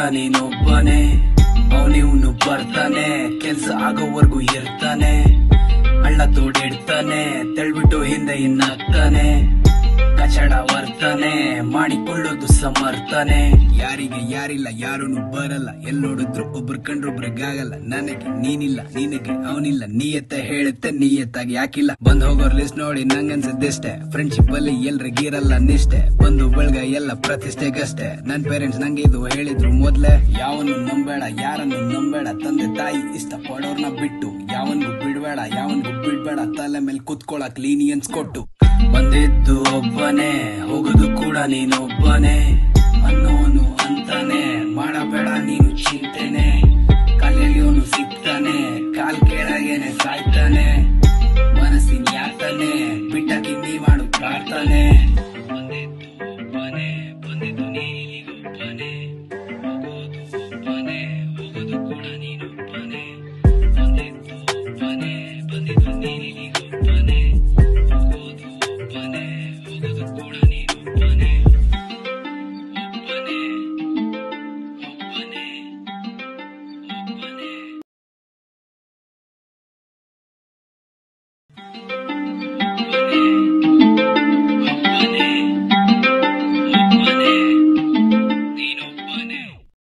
ನೀನೊಬ್ಬನೇ ಅವನಿವ್ನು ಬರ್ತಾನೆ ಕೆಲ್ಸ ಆಗೋವರ್ಗು ಇರ್ತಾನೆ ಹಳ್ಳ ತೋಡಿಡ್ತಾನೆ ತೆಳ್ಬಿಟ್ಟು ಹಿಂದೆ ಇನ್ನಾಗ್ತಾನೆ ಕಚಡ ವರ್ತನೆ ಮಾಡಿಕೊಳ್ಳೋದು ಸಮರ್ಥನೆ ಯಾರಿಗೆ ಯಾರಿಲ್ಲ ಯಾರೂನು ಬರಲ್ಲ ಎಲ್ ನೋಡಿದ್ರು ಒಬ್ರು ಕಂಡ್ರೊಬ್ರಿಗಾಗಲ್ಲ ನನಗೆ ನೀನಿಲ್ಲ ನಿನಗೆ ಅವನಿಲ್ಲ ನೀಯತ್ತ ಹೇಳುತ್ತೆ ನೀಯತ್ತಾಗಿ ಯಾಕಿಲ್ಲ ಬಂದ್ ಹೋಗೋರ್ ಲಿಸ್ಟ್ ನೋಡಿ ನಂಗನ್ಸದಿಷ್ಟೆ ಫ್ರೆಂಡ್ಶಿಪ್ ಅಲ್ಲಿ ಎಲ್ರಿಗಿರಲ್ಲ ನಿಷ್ಠೆ ಬಂದು ಬೆಳ್ಗ ಎಲ್ಲ ಪ್ರತಿಷ್ಠೆಗಷ್ಟೇ ನನ್ ಪೇರೆಂಟ್ಸ್ ನಂಗೆ ಇದು ಹೇಳಿದ್ರು ಮೊದ್ಲೇ ಯಾವನು ನಂಬೇಡ ಯಾರನ್ನು ನಂಬೇಡ ತಂದೆ ತಾಯಿ ಇಷ್ಟ ಪಡೋರ್ನ ಬಿಟ್ಟು ಯಾವನ್ಗೂ ಬಿಡ್ಬೇಡ ಯಾವನ್ಗೂ ಬಿಡ್ಬೇಡ ತಲೆ ಮೇಲೆ ಕುತ್ಕೊಳಕ್ ಲೀನಿಯನ್ಸ್ ಕೊಟ್ಟು ಬಂದಿದ್ದು ಒಬ್ಬನೇ ಹೋಗುದು ಕೂಡ ನೀನೊಬ್ಬನೇ ಅನ್ನೋನು ಅಂತಾನೆ ಮಾಡಬೇಡ ನೀನು ಚಿಂತೆನೆ ಕಲೆಯಲ್ಲಿ ಅವನು ಸಿಗ್ತಾನೆ ಕಾಲ್ ಕೆಳಗೇನೆ ಸಾಯ್ತಾನೆ